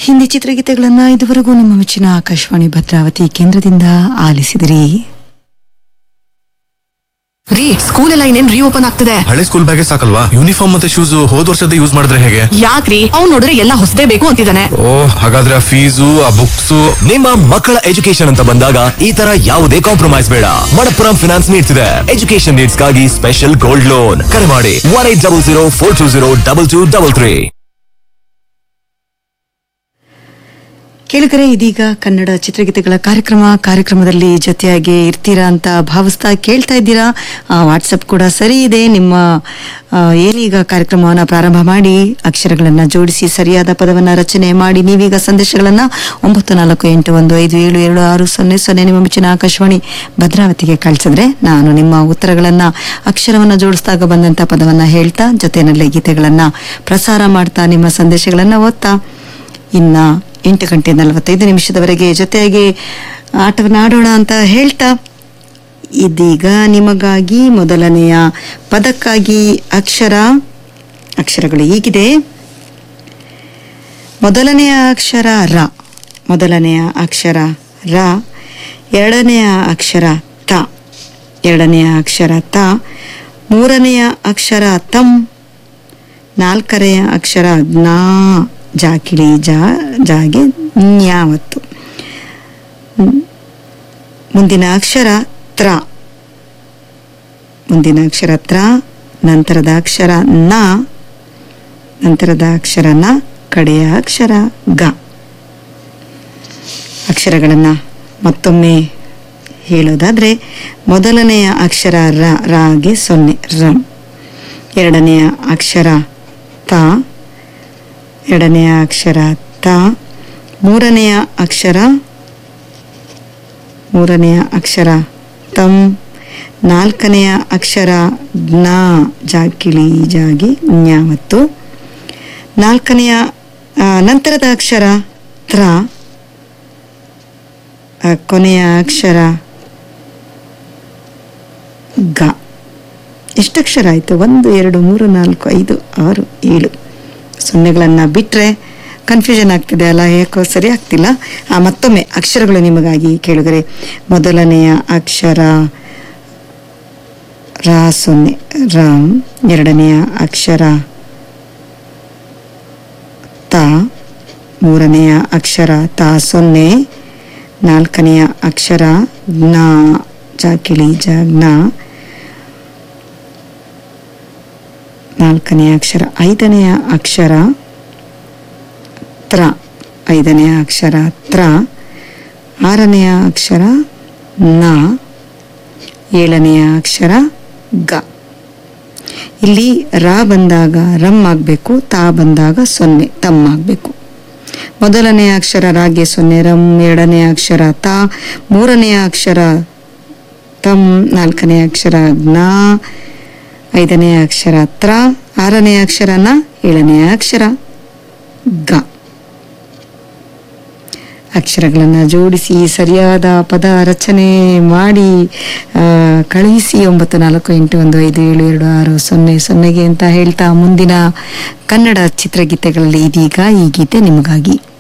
ಹಿಂದಿ ಚಿತ್ರಗೀತೆಗಳನ್ನ ಇದುವರೆಗೂ ನಮ್ಮ ಮೆಚ್ಚಿನ ಆಕಾಶವಾಣಿ ಭದ್ರಾವತಿ ಕೇಂದ್ರದಿಂದ ಆಲಿಸಿದಿರಿ ರೀ ಸ್ಕೂಲ್ ಎಲ್ಲ ಇನ್ನೇನ್ ರೀಓಪನ್ ಆಗ್ತದೆ ಹಳೆ ಸ್ಕೂಲ್ ಬ್ಯಾಗೆ ಸಾಕಲ್ವಾ ಯೂನಿಫಾರ್ಮ್ ಮತ್ತೆ ಶೂಸ್ ಹೋದ್ ವರ್ಷದ ಯೂಸ್ ಮಾಡಿದ್ರೆ ಹೇಗೆ ಯಾಕ್ರಿ ಅವ್ನ್ ನೋಡಿದ್ರೆ ಎಲ್ಲ ಹೊಸದೇ ಬೇಕು ಅಂತಿದ್ದಾನೆ ಓ ಹಾಗಾದ್ರೆ ಆ ಫೀಸು ಆ ಬುಕ್ಸ್ ನಿಮ್ಮ ಮಕ್ಕಳ ಎಜುಕೇಶನ್ ಅಂತ ಬಂದಾಗ ಈ ತರ ಯಾವುದೇ ಕಾಂಪ್ರಮೈಸ್ ಬೇಡ ಮಣಪ್ಪುರಂ ಫಿನಾನ್ಸ್ ನೀಡ್ತಿದೆ ಎಜುಕೇಶನ್ ನೀಡ್ಸ್ ಗಾಗಿ ಸ್ಪೆಷಲ್ ಗೋಲ್ಡ್ ಲೋನ್ ಕರೆ ಮಾಡಿ one eight double zero four two zero double two double three ಕೇಳಿದರೆ ಇದೀಗ ಕನ್ನಡ ಚಿತ್ರಗೀತೆಗಳ ಕಾರ್ಯಕ್ರಮ ಕಾರ್ಯಕ್ರಮದಲ್ಲಿ ಜೊತೆಯಾಗಿ ಇರ್ತೀರಾ ಅಂತ ಭಾವಿಸ್ತಾ ಕೇಳ್ತಾ ಇದ್ದೀರಾ ವಾಟ್ಸಪ್ ಕೂಡ ಸರಿ ಇದೆ ನಿಮ್ಮ ಆ, ಏನೀಗ ಕಾರ್ಯಕ್ರಮವನ್ನು ಪ್ರಾರಂಭ ಮಾಡಿ ಅಕ್ಷರಗಳನ್ನು ಜೋಡಿಸಿ ಸರಿಯಾದ ಪದವನ್ನು ರಚನೆ ಮಾಡಿ ನೀವೀಗ ಸಂದೇಶಗಳನ್ನು ಒಂಬತ್ತು ನಾಲ್ಕು ಎಂಟು ಒಂದು ಐದು ಏಳು ಏಳು ಆರು ಸೊನ್ನೆ ಸೊನ್ನೆ ನಿಮ್ಮ ಮೆಚ್ಚಿನ ಆಕಾಶವಾಣಿ ಭದ್ರಾವತಿಗೆ ಕಳಿಸಿದ್ರೆ ನಾನು ನಿಮ್ಮ ಉತ್ತರಗಳನ್ನು ಅಕ್ಷರವನ್ನು ಜೋಡಿಸಿದಾಗ ಬಂದಂಥ ಪದವನ್ನು ಹೇಳ್ತಾ ಜೊತೆಯಲ್ಲಿ ಗೀತೆಗಳನ್ನು ಪ್ರಸಾರ ಮಾಡ್ತಾ ನಿಮ್ಮ ಸಂದೇಶಗಳನ್ನು ಓದ್ತಾ ಇನ್ನ ಎಂಟು ಗಂಟೆ ನಲವತ್ತೈದು ನಿಮಿಷದವರೆಗೆ ಜೊತೆಯಾಗಿ ಆಟವನ್ನು ಆಡೋಣ ಅಂತ ಹೇಳ್ತಾ ಇದೀಗ ನಿಮಗಾಗಿ ಮೊದಲನೆಯ ಪದಕ್ಕಾಗಿ ಅಕ್ಷರ ಅಕ್ಷರಗಳು ಹೀಗಿದೆ ಮೊದಲನೆಯ ಅಕ್ಷರ ರ ಮೊದಲನೆಯ ಅಕ್ಷರ ರ ಎರಡನೆಯ ಅಕ್ಷರ ತ ಎರಡನೆಯ ಅಕ್ಷರ ತ ಮೂರನೆಯ ಅಕ್ಷರ ತಂ ನಾಲ್ಕನೆಯ ಅಕ್ಷರ ಜ್ಞಾ ಜಾಕಿಳಿ ಜಾ ಜಾಗೆ ನ್ಯಾವತ್ತು ಹ್ಮ್. ಮುಂದಿನ ಅಕ್ಷರ ತ್ರ ಮುಂದಿನ ಅಕ್ಷರ ತ್ರ ನಂತರದ ಅಕ್ಷರ ನ ನಂತರದ ಅಕ್ಷರ ನ ಕಡೆಯ ಅಕ್ಷರ ಗ ಅಕ್ಷರಗಳನ್ನು ಮತ್ತೊಮ್ಮೆ ಹೇಳೋದಾದ್ರೆ ಮೊದಲನೆಯ ಅಕ್ಷರ ರ ರಾಗೆ ಸೊನ್ನೆ ರಂ ಎರಡನೆಯ ಅಕ್ಷರ ತ ಎರಡನೆಯ ಅಕ್ಷರ ತ ಮೂರನೆಯ ಅಕ್ಷರ ಮೂರನೆಯ ಅಕ್ಷರ ತಂ ನಾಲ್ಕನೆಯ ಅಕ್ಷರ ಜ್ಞ ಜಾಕಿಳಿ ಜಾಗಿ ಜ್ಞ ಮತ್ತು ನಾಲ್ಕನೆಯ ಆ, ನಂತರದ ಅಕ್ಷರ ತ್ರ ಆ, ಕೊನೆಯ ಅಕ್ಷರ ಗ ಎಷ್ಟಕ್ಷರ ಆಯಿತು ಒಂದು ಎರಡು ಮೂರು ನಾಲ್ಕು ಐದು ಆರು ಏಳು ಸೊನ್ನೆಗಳನ್ನು ಬಿಟ್ಟರೆ ಕನ್ಫ್ಯೂಷನ್ ಆಗ್ತಿದೆ ಅಲ್ಲ ಯಾಕೋ ಸರಿ ಆಗ್ತಿಲ್ಲ ಆ, ಮತ್ತೊಮ್ಮೆ ಅಕ್ಷರಗಳು ನಿಮಗಾಗಿ ಕೇಳಿದರೆ ಮೊದಲನೆಯ ಅಕ್ಷರ ರ ಸೊನ್ನೆ ರಾಮ್ ಎರಡನೆಯ ಅಕ್ಷರ ತ ಮೂರನೆಯ ಅಕ್ಷರ ತ ಸೊನ್ನೆ ನಾಲ್ಕನೆಯ ಅಕ್ಷರ ಜ್ಞ ಜಾಕಿಳಿ ಜ ಜ್ಞ ನಾಲ್ಕನೆಯ ಅಕ್ಷರ ಐದನೆಯ ಅಕ್ಷರ ತ್ರ ಐದನೆಯ ಅಕ್ಷರ ತ್ರ ಆರನೆಯ ಅಕ್ಷರ ನ ಏಳನೆಯ ಅಕ್ಷರ ಗ ಇಲ್ಲಿ ರ ಬಂದಾಗ ರಮ್ ಆಗಬೇಕು ತಾ ಬಂದಾಗ ಸೊನ್ನೆ ತಮ್ ಆಗಬೇಕು ಮೊದಲನೆಯ ಅಕ್ಷರ ರಾಗೆ ಸೊನ್ನೆ ರಂ ಎರಡನೆಯ ಅಕ್ಷರ ತ ಮೂರನೆಯ ಅಕ್ಷರ ತಂ ನಾಲ್ಕನೆಯ ಅಕ್ಷರ ಜ್ಞ ಐದನೆಯ ಅಕ್ಷರ ತ್ರ ಆರನೆಯ ಅಕ್ಷರ ನ ಏಳನೆಯ ಅಕ್ಷರ ಗ ಅಕ್ಷರಗಳನ್ನು ಜೋಡಿಸಿ ಸರಿಯಾದ ಪದ ರಚನೆ ಮಾಡಿ ಆ, ಕಳುಹಿಸಿ ಒಂಬತ್ತು ನಾಲ್ಕು ಎಂಟು ಒಂದು ಐದು ಏಳು ಎರಡು ಆರು ಸೊನ್ನೆ ಸೊನ್ನೆಗೆ ಅಂತ ಹೇಳ್ತಾ ಮುಂದಿನ ಕನ್ನಡ ಚಿತ್ರಗೀತೆಗಳಲ್ಲಿ ಇದೀಗ ಈ ಗೀತೆ ನಿಮಗಾಗಿ